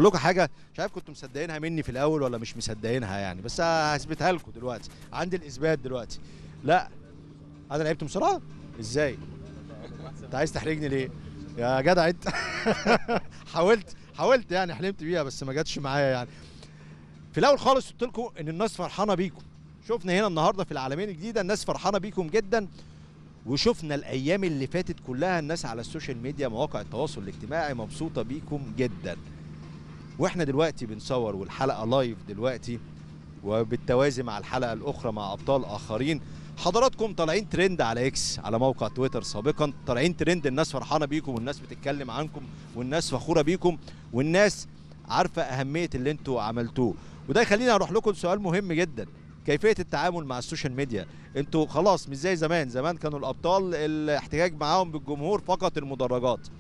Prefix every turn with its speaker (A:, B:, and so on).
A: اقول لكم حاجه مش عارف كنتوا مصدقينها مني في الاول ولا مش مصدقينها يعني بس هثبتها لكم دلوقتي عندي الاثبات دلوقتي لا انا لعبت بسرعه ازاي انت عايز تحرجني ليه يا جدع انت حاولت حاولت يعني حلمت بيها بس ما جاتش معايا يعني في الاول خالص قلت لكم ان الناس فرحانه بيكم شفنا هنا النهارده في العالمين الجديده الناس فرحانه بيكم جدا وشفنا الايام اللي فاتت كلها الناس على السوشيال ميديا مواقع التواصل الاجتماعي مبسوطه بيكم جدا واحنا دلوقتي بنصور والحلقه لايف دلوقتي وبالتوازي مع الحلقه الاخرى مع ابطال اخرين حضراتكم طالعين ترند على اكس على موقع تويتر سابقا طالعين ترند الناس فرحانه بيكم والناس بتتكلم عنكم والناس فخوره بيكم والناس عارفه اهميه اللي انتوا عملتوه وده يخليني اروح لكم سؤال مهم جدا كيفيه التعامل مع السوشيال ميديا انتوا خلاص مش زي زمان زمان كانوا الابطال الاحتجاج معاهم بالجمهور فقط المدرجات